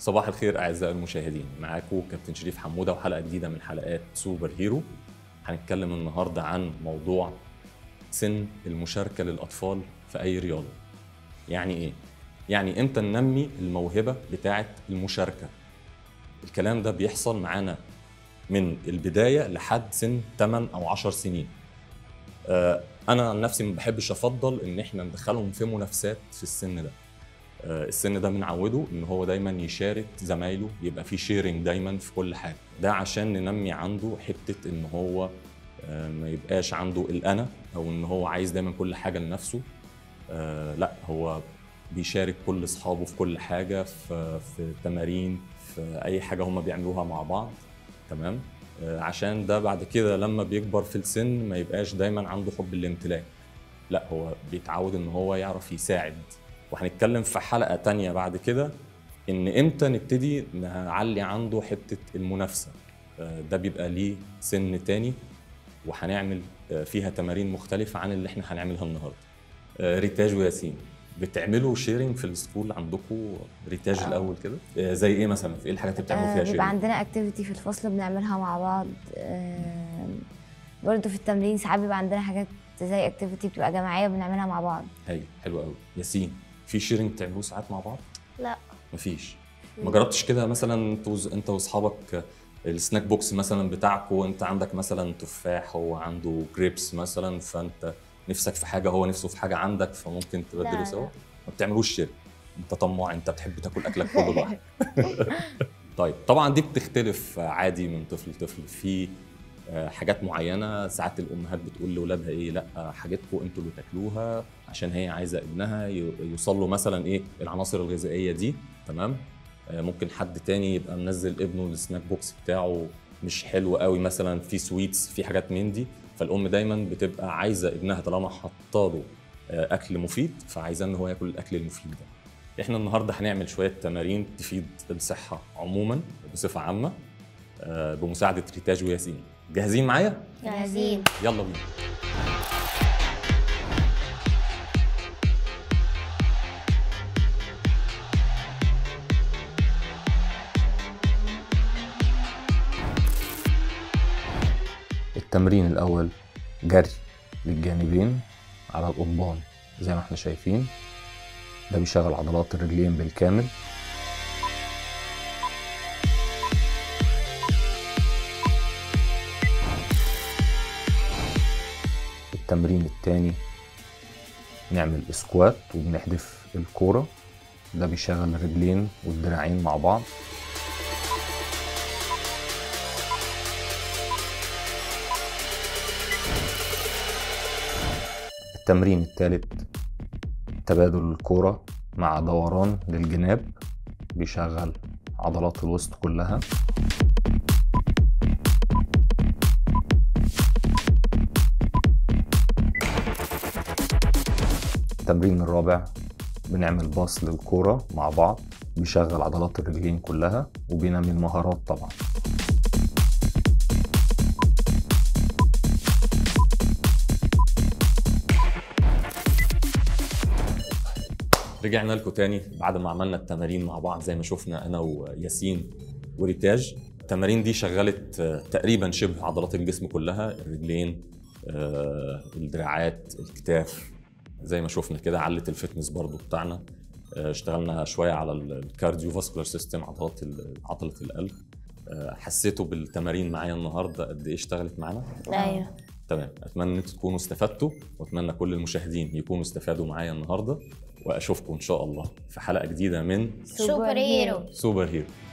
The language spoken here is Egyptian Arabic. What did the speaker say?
صباح الخير اعزائي المشاهدين معاكم كابتن شريف حموده وحلقه جديده من حلقات سوبر هيرو هنتكلم النهارده عن موضوع سن المشاركه للاطفال في اي رياضه يعني ايه يعني امتى ننمي الموهبه بتاعه المشاركه الكلام ده بيحصل معانا من البدايه لحد سن 8 او 10 سنين آه، انا عن نفسي ما بحبش افضل ان احنا ندخلهم في منافسات في السن ده آه، السن ده بنعوده ان هو دايما يشارك زمايله يبقى في شيرنج دايما في كل حاجه ده عشان ننمي عنده حته ان هو آه، ما يبقاش عنده الانا او ان هو عايز دايما كل حاجه لنفسه آه، لا هو بيشارك كل اصحابه في كل حاجه في في التمارين في اي حاجه هم بيعملوها مع بعض تمام آه، عشان ده بعد كده لما بيكبر في السن ما يبقاش دايما عنده حب الامتلاك لا هو بيتعود ان هو يعرف يساعد وهنتكلم في حلقه تانية بعد كده ان امتى نبتدي نعلي عنده حته المنافسه آه، ده بيبقى ليه سن تاني وهنعمل آه، فيها تمارين مختلفه عن اللي احنا هنعملها النهارده آه، ريتاج وياسين بتعملوا شيرنج في السكول عندكم ريتاج آه. الاول كده آه، زي ايه مثلا في ايه الحاجات اللي بتعملوا آه، فيها بيبقى شيرنج عندنا اكتيفيتي في الفصل بنعملها مع بعض آه، برضه في التمرين ساعات بيبقى عندنا حاجات زي اكتيفيتي بتبقى جماعيه بنعملها مع بعض ايوه حلو قوي ياسين في شيرنج بتعملوه ساعات مع بعض لا مفيش ما جربتش كده مثلا انت وز- انت واصحابك السناك بوكس مثلا بتاعك وانت عندك مثلا تفاح هو عنده جريبس مثلا فانت نفسك في حاجه هو نفسه في حاجه عندك فممكن تبدلوا لا، سوا لا. ما بتعملوش شير انت طماع انت بتحب تاكل اكلك كله لوحدك طيب طبعا دي بتختلف عادي من طفل لطفل في آه، حاجات معينه ساعات الامهات بتقول لاولادها ايه لا حاجتكم انتوا اللي تاكلوها عشان هي عايزه ابنها ي- يوصل له مثلا ايه العناصر الغذائيه دي تمام آه، ممكن حد تاني يبقى منزل ابنه السناك بوكس بتاعه مش حلو قوي مثلا في سويتس في حاجات من دي فالام دايما بتبقى عايزه ابنها طالما حاطاله آه، اكل مفيد فعايزاه ان هو ياكل الاكل المفيد ده احنا النهارده هنعمل شويه تمارين تفيد الصحه عموما بصفه عامه آه، بمساعده ريتاج وياسين جاهزين معايا جاهزين يلا بينا التمرين الأول جري للجانبين على القضبان زي ما احنا شايفين ده بيشغل عضلات الرجلين بالكامل التمرين التاني نعمل سكوات وبنحدف الكورة ده بيشغل الرجلين والدراعين مع بعض التمرين التالت تبادل الكورة مع دوران للجناب بيشغل عضلات الوسط كلها التمرين الرابع بنعمل باص للكورة مع بعض بيشغل عضلات الرجلين كلها وبينمي المهارات طبعا رجعنا لكم تاني بعد ما عملنا التمارين مع بعض زي ما شفنا انا وياسين وريتاج التمارين دي شغلت آه، تقريبا شبه عضلات الجسم كلها الرجلين آه، الدراعات الكتاف زي ما شفنا كده علت الفتنس برضو بتاعنا آه، اشتغلنا شويه على الكارديو فاسكولار سيستم عضلات ال- عضله القلب آه، حسيتوا بالتمارين معايا النهارده قد ايه اشتغلت معانا ايوه تمام اتمنى ان انتم تكونوا استفدتوا واتمنى كل المشاهدين يكونوا استفادوا معايا النهارده واشوفكم ان شاء الله في حلقه جديده من سوبر هيرو سوبر هيرو